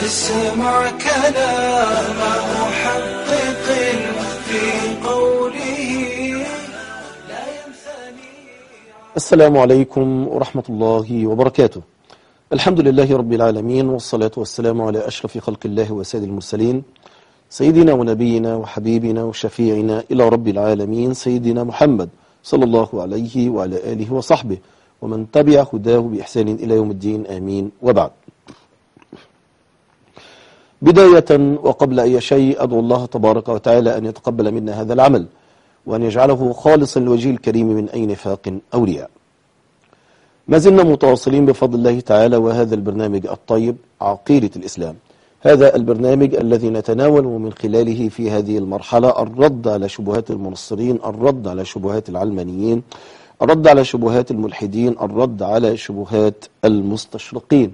اسمع كلام محقق في قوله لا ينثني السلام عليكم ورحمة الله وبركاته الحمد لله رب العالمين والصلاة والسلام على أشرف خلق الله وسيد المرسلين سيدنا ونبينا وحبيبنا وشفيعنا إلى رب العالمين سيدنا محمد صلى الله عليه وعلى آله وصحبه ومن تبع هداه بإحسان إلى يوم الدين آمين وبعد بداية وقبل أي شيء أدعو الله تبارك وتعالى أن يتقبل منا هذا العمل وأن يجعله خالصا لوجه الكريم من أي نفاق أو رياء ما زلنا متواصلين بفضل الله تعالى وهذا البرنامج الطيب عقيدة الإسلام هذا البرنامج الذي نتناول من خلاله في هذه المرحلة الرد على شبهات المنصرين الرد على شبهات العلمانيين الرد على شبهات الملحدين الرد على شبهات المستشرقين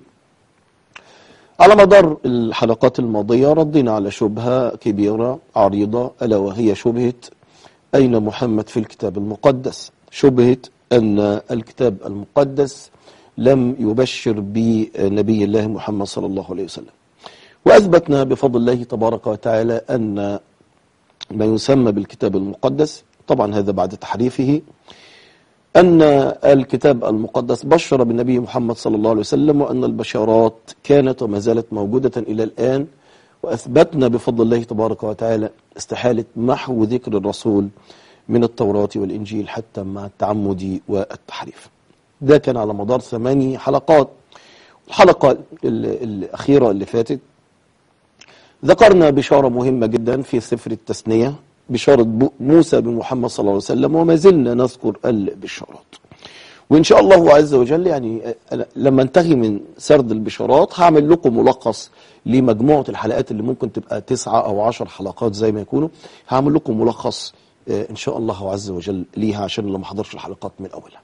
على مدار الحلقات الماضية ردينا على شبهة كبيرة عريضة ألا وهي شبهة أين محمد في الكتاب المقدس شبهة أن الكتاب المقدس لم يبشر بنبي الله محمد صلى الله عليه وسلم وأثبتنا بفضل الله تبارك وتعالى أن ما يسمى بالكتاب المقدس طبعا هذا بعد تحريفه أن الكتاب المقدس بشر بالنبي محمد صلى الله عليه وسلم وأن البشارات كانت وما زالت موجودة إلى الآن وأثبتنا بفضل الله تبارك وتعالى استحالة محو ذكر الرسول من التوراة والإنجيل حتى مع التعمد والتحريف ده كان على مدار ثماني حلقات الحلقة ال- الأخيرة اللي فاتت ذكرنا بشارة مهمة جدا في سفر التثنية بشارة بو- موسى بن محمد صلى الله عليه وسلم وما زلنا نذكر البشارات وإن شاء الله عز وجل يعني أنا لما انتهي من سرد البشارات هعمل لكم ملخص لمجموعة الحلقات اللي ممكن تبقى تسعة أو عشر حلقات زي ما يكونوا هعمل لكم ملخص آه، إن شاء الله عز وجل ليها عشان اللي ما حضرش الحلقات من أولها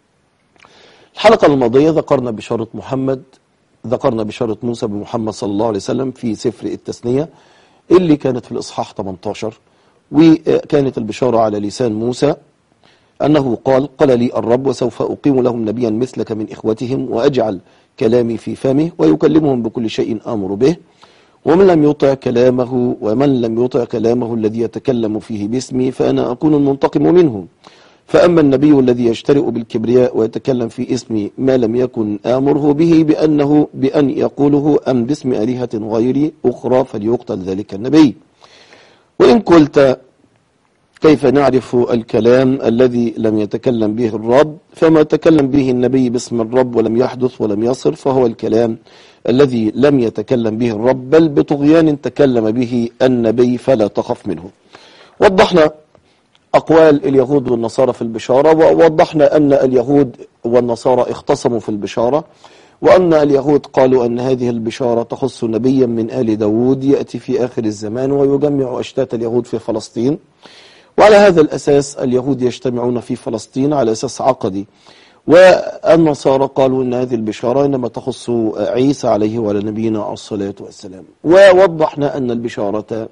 الحلقة الماضية ذكرنا بشارة محمد ذكرنا بشارة موسى بن محمد صلى الله عليه وسلم في سفر التثنية اللي كانت في الإصحاح 18 وكانت البشارة على لسان موسى أنه قال قال لي الرب وسوف أقيم لهم نبيا مثلك من إخوتهم وأجعل كلامي في فمه ويكلمهم بكل شيء آمر به ومن لم يطع كلامه ومن لم يطع كلامه الذي يتكلم فيه باسمي فأنا أكون المنتقم منه فأما النبي الذي يجترئ بالكبرياء ويتكلم في اسمي ما لم يكن آمره به بأنه بأن يقوله أم باسم آلهة غيري أخرى فليقتل ذلك النبي وإن قلت كيف نعرف الكلام الذي لم يتكلم به الرب فما تكلم به النبي باسم الرب ولم يحدث ولم يصر فهو الكلام الذي لم يتكلم به الرب بل بطغيان تكلم به النبي فلا تخف منه وضحنا أقوال اليهود والنصارى في البشارة ووضحنا أن اليهود والنصارى اختصموا في البشارة وأن اليهود قالوا أن هذه البشارة تخص نبيا من آل داود يأتي في آخر الزمان ويجمع أشتات اليهود في فلسطين وعلى هذا الأساس اليهود يجتمعون في فلسطين على أساس عقدي والنصارى قالوا أن هذه البشارة إنما تخص عيسى عليه وعلى نبينا الصلاة والسلام ووضحنا أن البشارة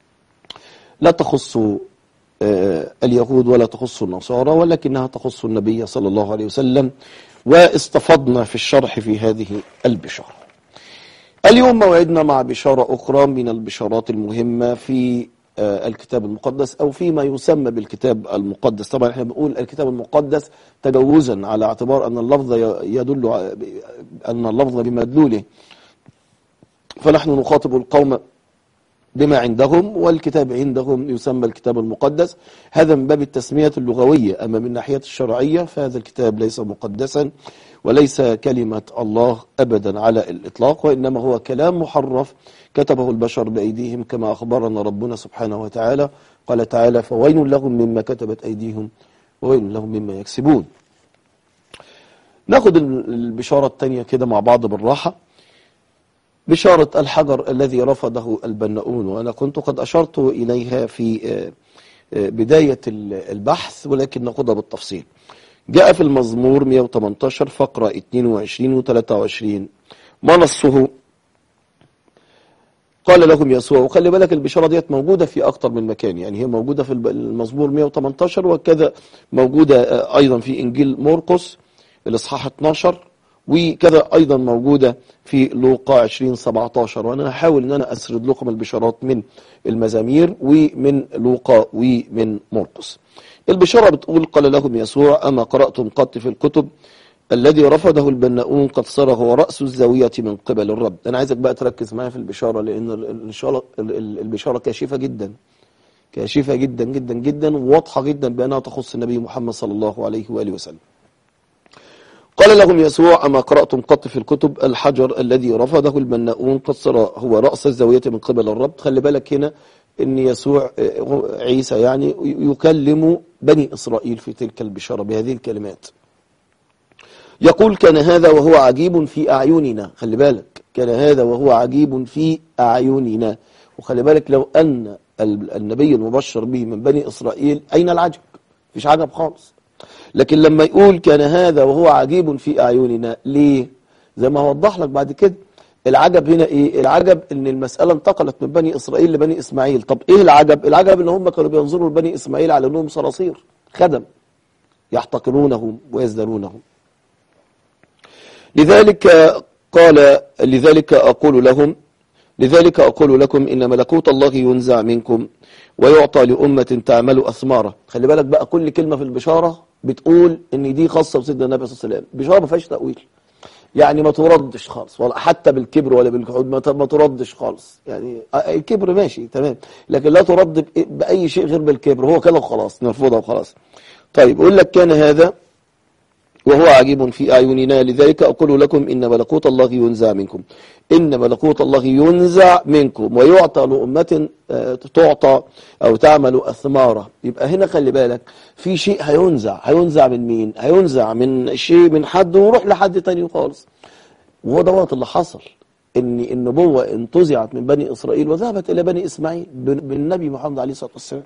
لا تخص آه، اليهود ولا تخص النصارى ولكنها تخص النبي صلى الله عليه وسلم واستفضنا في الشرح في هذه البشارة اليوم موعدنا مع بشارة أخرى من البشارات المهمة في آه، الكتاب المقدس أو فيما يسمى بالكتاب المقدس طبعا احنا بنقول الكتاب المقدس تجوزا على اعتبار أن اللفظ ي- يدل ع- أن اللفظ بمدلوله فنحن نخاطب القوم بما عندهم والكتاب عندهم يسمى الكتاب المقدس هذا من باب التسمية اللغوية أما من ناحية الشرعية فهذا الكتاب ليس مقدسا وليس كلمة الله أبدا على الإطلاق وإنما هو كلام محرف كتبه البشر بأيديهم كما أخبرنا ربنا سبحانه وتعالى قال تعالى فويل لهم مما كتبت أيديهم وويل لهم مما يكسبون ناخد البشارة التانية كده مع بعض بالراحة بشارة الحجر الذي رفضه البناؤون وأنا كنت قد أشرت إليها في آه، آه، بداية ال- البحث ولكن ناخدها بالتفصيل جاء في المزمور 118 فقرة 22 و 23 ما نصه قال لهم يسوع وخلي بالك البشارة ديت موجودة في أكتر من مكان يعني هي موجودة في الب- المزمور 118 وكذا موجودة آه، أيضا في إنجيل مرقس الإصحاح 12 وكذا أيضا موجودة في لوقا 20 17 وأنا هحاول أن أنا أسرد لكم البشارات من المزامير ومن لوقا ومن مرقس البشارة بتقول قال لهم يسوع أما قرأتم قط في الكتب الذي رفضه البناؤون قد صار هو رأس الزاوية من قبل الرب أنا عايزك بقى تركز معايا في البشارة لأن البشارة, البشارة كاشفة جدا كاشفة جدا جدا جدا وواضحة جدا بأنها تخص النبي محمد صلى الله عليه وآله وسلم قال لهم يسوع أما قرأتم قط في الكتب الحجر الذي رفضه البناؤون قد صار هو رأس الزاوية من قبل الرب خلي بالك هنا ان يسوع عيسى يعني يكلم بني إسرائيل في تلك البشارة بهذه الكلمات يقول كان هذا وهو عجيب في أعيننا خلي بالك كان هذا وهو عجيب في أعيننا وخلي بالك لو أن النبي المبشر به من بني إسرائيل أين العجب فيش عجب خالص لكن لما يقول كان هذا وهو عجيب في أعيننا ليه زي ما وضح لك بعد كده العجب هنا ايه العجب ان المسألة انتقلت من بني اسرائيل لبني اسماعيل طب ايه العجب العجب ان هم كانوا بينظروا لبني اسماعيل على انهم صراصير خدم يحتقرونهم ويزدرونهم لذلك قال لذلك أقول لهم لذلك أقول لكم إن ملكوت الله ينزع منكم ويعطى لأمة تعمل أثمارة خلي بالك بقى كل كلمة في البشارة بتقول إن دي خاصة بسيدنا النبي صلى الله عليه وسلم بشارة ما فيهاش تأويل يعني ما تردش خالص ولا حتى بالكبر ولا بالجحود ما تردش خالص يعني الكبر ماشي تمام لكن لا ترد بأي شيء غير بالكبر هو كده وخلاص نرفضها وخلاص طيب يقول لك كان هذا وهو عجيب في أعيننا لذلك أقول لكم إن ملكوت الله ينزع منكم إن ملكوت الله ينزع منكم ويعطى لأمة تعطى أو تعمل أثمارة يبقى هنا خلي بالك في شيء هينزع هينزع من مين هينزع من شيء من حد ويروح لحد تاني خالص وهو دوت اللي حصل ان النبوة انتزعت من بني إسرائيل وذهبت إلى بني إسماعيل بالنبي محمد عليه الصلاة والسلام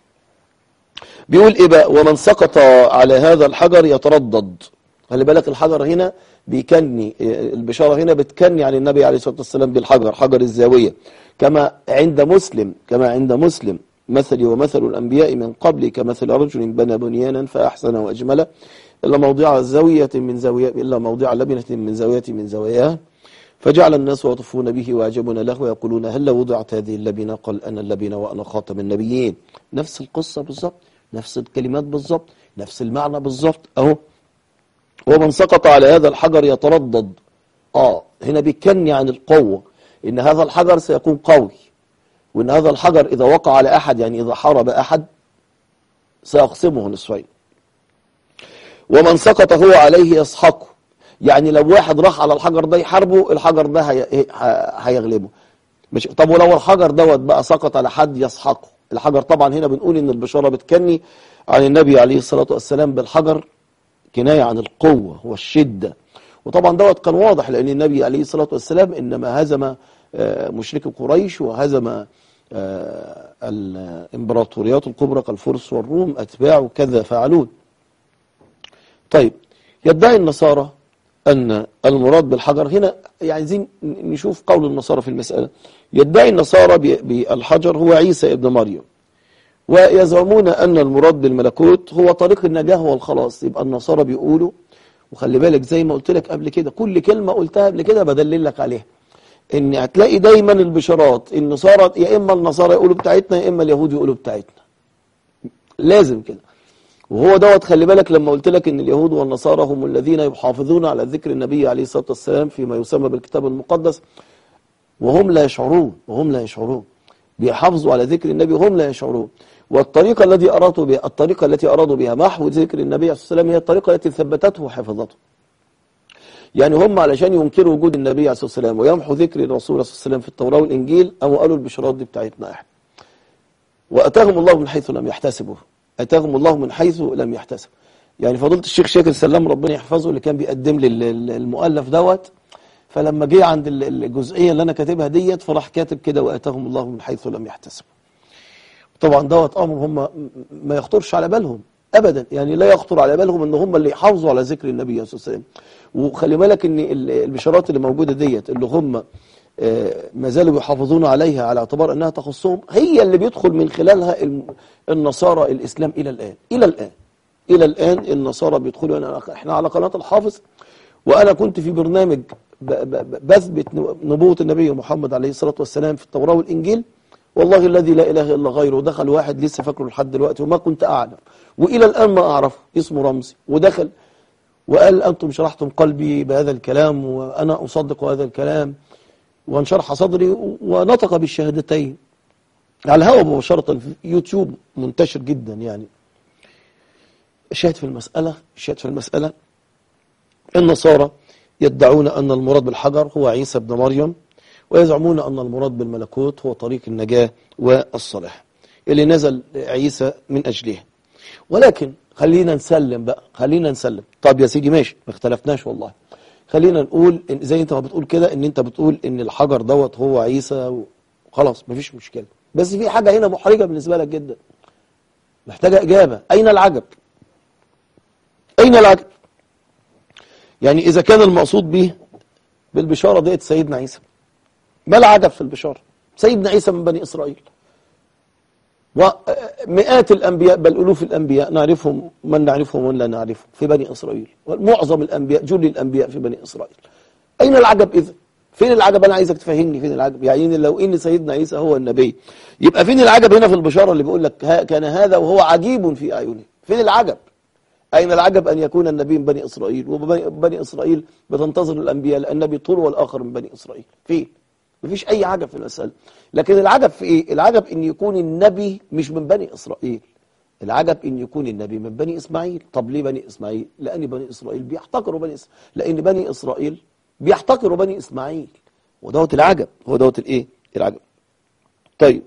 بيقول ايه بقى ومن سقط على هذا الحجر يتردد خلي بالك الحجر هنا بيكني البشارة هنا بتكني عن النبي عليه الصلاة والسلام بالحجر حجر الزاوية كما عند مسلم كما عند مسلم مثلي ومثل الأنبياء من قبل كمثل رجل بنى بنيانا فأحسن وأجمل إلا موضع زاوية من زاوية إلا موضع لبنة من زاوية من زواياه فجعل الناس يطوفون به ويعجبون له ويقولون هل وضعت هذه اللبنة قال أنا اللبنة وأنا خاتم النبيين نفس القصة بالظبط نفس الكلمات بالظبط نفس المعنى بالظبط أهو ومن سقط على هذا الحجر يتردد آه هنا بيكني عن القوة إن هذا الحجر سيكون قوي وإن هذا الحجر إذا وقع على أحد يعني إذا حارب أحد سيقسمه نصفين ومن سقط هو عليه يسحقه يعني لو واحد راح على الحجر ده يحاربه الحجر ده هي... هيغلبه مش طب ولو الحجر دوت بقى سقط على حد يسحقه الحجر طبعا هنا بنقول ان البشارة بتكني عن النبي عليه الصلاة والسلام بالحجر كناية عن القوة والشدة وطبعا دوت كان واضح لأن النبي عليه الصلاة والسلام إنما هزم مشرك قريش وهزم الإمبراطوريات الكبرى كالفرس والروم أتباع كذا فعلون طيب يدعي النصارى أن المراد بالحجر هنا عايزين نشوف قول النصارى في المسألة يدعي النصارى بالحجر هو عيسى ابن مريم ويزعمون أن المراد بالملكوت هو طريق النجاة والخلاص يبقى النصارى بيقولوا وخلي بالك زي ما قلت لك قبل كده كل كلمة قلتها قبل كده بدلل لك عليها ان هتلاقي دايما البشارات النصارى يا اما النصارى يقولوا بتاعتنا يا اما اليهود يقولوا بتاعتنا لازم كده وهو دوت خلي بالك لما قلت لك ان اليهود والنصارى هم الذين يحافظون على ذكر النبي عليه الصلاة والسلام فيما يسمى بالكتاب المقدس وهم لا يشعرون وهم لا يشعرون بيحافظوا على ذكر النبي وهم لا يشعرون والطريقة التي أرادوا بها الطريقة التي أرادوا بها محو ذكر النبي عليه الصلاة والسلام هي الطريقة التي ثبتته وحفظته يعني هم علشان ينكروا وجود النبي عليه الصلاة والسلام ويمحوا ذكر الرسول صلى الله عليه وسلم في التوراة والإنجيل أو قالوا البشرات دي بتاعتنا احنا وأتاهم الله من حيث لم يحتسبوا أتاهم الله من حيث لم يحتسب يعني فضيلة الشيخ شاكر سلام ربنا يحفظه اللي كان بيقدم لي المؤلف دوت فلما جه عند الجزئية اللي أنا كاتبها ديت فراح كاتب كده وأتاهم الله من حيث لم يحتسبوا طبعا دوت أمر هم ما يخطرش على بالهم أبدا يعني لا يخطر على بالهم ان هم اللي يحافظوا على ذكر النبي صلى الله عليه وسلم وخلي بالك ان البشارات اللي موجودة ديت اللي هم ما زالوا يحافظون عليها على اعتبار انها تخصهم هي اللي بيدخل من خلالها النصارى الاسلام الى الان الى الان الى الان النصارى بيدخلوا احنا على قناة الحافظ وأنا كنت في برنامج ب- ب- ب- بثبت نبوة النبي محمد عليه الصلاة والسلام في التوراة والإنجيل والله الذي لا إله إلا غيره دخل واحد لسه فاكره لحد دلوقتي وما كنت أعلم وإلى الآن ما أعرفه اسمه رمزي ودخل وقال أنتم شرحتم قلبي بهذا الكلام وأنا أصدق هذا الكلام وانشرح صدري ونطق بالشهادتين على الهواء مباشرة في يوتيوب منتشر جدا يعني الشاهد في المسألة الشاهد في المسألة النصارى يدعون أن المراد بالحجر هو عيسى ابن مريم ويزعمون أن المراد بالملكوت هو طريق النجاة والصلاح اللي نزل عيسى من أجله ولكن خلينا نسلم بقى خلينا نسلم طب يا سيدي ماشي ما اختلفناش والله خلينا نقول إن زي انت ما بتقول كده ان انت بتقول ان الحجر دوت هو عيسى وخلاص مفيش مشكلة بس في حاجة هنا محرجة بالنسبة لك جدا محتاجة إجابة أين العجب أين العجب يعني إذا كان المقصود به بالبشارة ديت سيدنا عيسى ما العجب في البشارة سيدنا عيسى من بني إسرائيل ومئات الأنبياء بل ألوف الأنبياء نعرفهم من نعرفهم ومن لا نعرفهم في بني إسرائيل معظم الأنبياء جل الأنبياء في بني إسرائيل أين العجب إذا فين العجب أنا عايزك تفهمني فين العجب يعني لو إن سيدنا عيسى هو النبي يبقى فين العجب هنا في البشارة اللي بيقول لك ها- كان هذا وهو عجيب في أعينه فين العجب أين العجب أن يكون النبي من بني إسرائيل وبني بني إسرائيل بتنتظر الأنبياء لأن النبي طول والآخر من بني إسرائيل فين مفيش أي عجب في المسألة لكن العجب في إيه العجب أن يكون النبي مش من بني إسرائيل العجب أن يكون النبي من بني إسماعيل طب ليه بني إسماعيل لأن بني إسرائيل بيحتقروا بني إسرائيل لأن بني إسرائيل بيحتقروا بني إسماعيل ودوت العجب هو دوت الإيه العجب طيب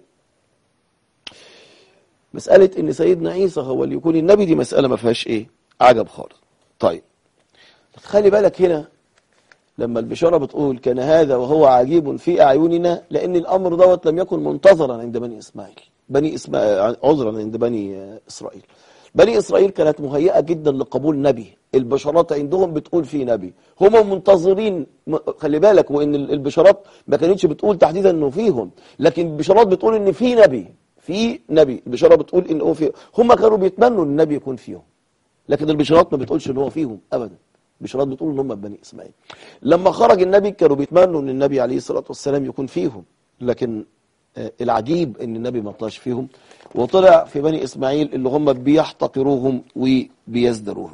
مسألة ان سيدنا عيسى هو اللي يكون النبي دي مسألة ما فيهاش ايه عجب خالص طيب خلي بالك هنا لما البشارة بتقول كان هذا وهو عجيب في أعيننا لأن الأمر دوت لم يكن منتظرا عند بني إسماعيل بني إسماعيل عذرا عند بني آه، إسرائيل بني إسرائيل كانت مهيئة جدا لقبول نبي البشارات عندهم بتقول في نبي هم منتظرين م- خلي بالك وإن ال- البشارات ما كانتش بتقول تحديدا إنه فيهم لكن البشارات بتقول إن في نبي في نبي البشارة بتقول إن هو في هم كانوا بيتمنوا إن النبي يكون فيهم لكن البشارات ما بتقولش ان هو فيهم ابدا البشارات بتقول ان هم بني اسماعيل لما خرج النبي كانوا بيتمنوا ان النبي عليه الصلاه والسلام يكون فيهم لكن آه، العجيب ان النبي ما طلعش فيهم وطلع في بني اسماعيل اللي هم بيحتقروهم وبيزدروهم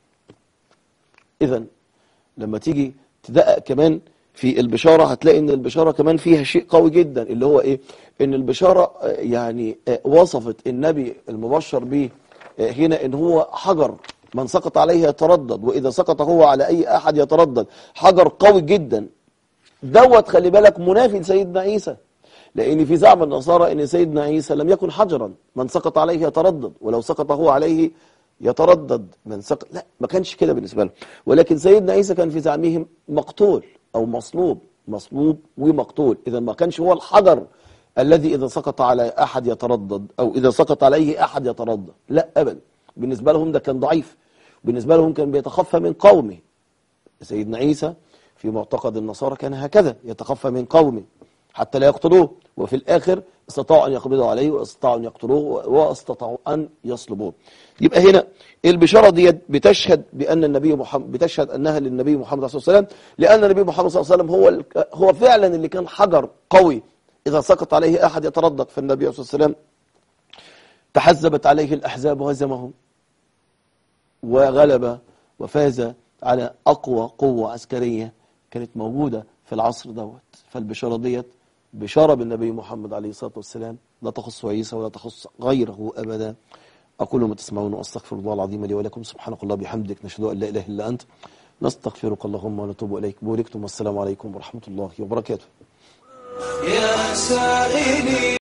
اذا لما تيجي تدقق كمان في البشارة هتلاقي ان البشارة كمان فيها شيء قوي جدا اللي هو ايه ان البشارة آه، يعني آه، وصفت النبي المبشر به آه، هنا ان هو حجر من سقط عليه يتردد واذا سقط هو على اي احد يتردد حجر قوي جدا دوت خلي بالك منافي لسيدنا عيسى لان في زعم النصارى ان سيدنا عيسى لم يكن حجرا من سقط عليه يتردد ولو سقط هو عليه يتردد من سقط لا ما كانش كده بالنسبه لهم ولكن سيدنا عيسى كان في زعمهم مقتول او مصلوب مصلوب ومقتول اذا ما كانش هو الحجر الذي اذا سقط على احد يتردد او اذا سقط عليه احد يتردد لا ابدا بالنسبه لهم ده كان ضعيف بالنسبه لهم كان بيتخفى من قومه سيدنا عيسى في معتقد النصارى كان هكذا يتخفى من قومه حتى لا يقتلوه وفي الآخر استطاعوا أن يقبضوا عليه واستطاعوا أن يقتلوه واستطاعوا أن يصلبوه يبقى هنا البشارة دي بتشهد بأن النبي محمد بتشهد أنها للنبي محمد صلى الله عليه وسلم لأن النبي محمد صلى الله عليه وسلم هو ال- هو فعلا اللي كان حجر قوي إذا سقط عليه أحد يتردد فالنبي صلى الله عليه وسلم تحزبت عليه الأحزاب وهزمهم وغلب وفاز على أقوى قوة عسكرية كانت موجودة في العصر دوت فالبشارة ديت بشارة بالنبي محمد عليه الصلاة والسلام لا تخص عيسى ولا تخص غيره أبدا أقول ما تسمعون وأستغفر الله العظيم لي ولكم سبحانك الله بحمدك نشهد أن لا إله إلا أنت نستغفرك اللهم ونتوب إليك بوركتم والسلام عليكم ورحمة الله وبركاته يا سائلي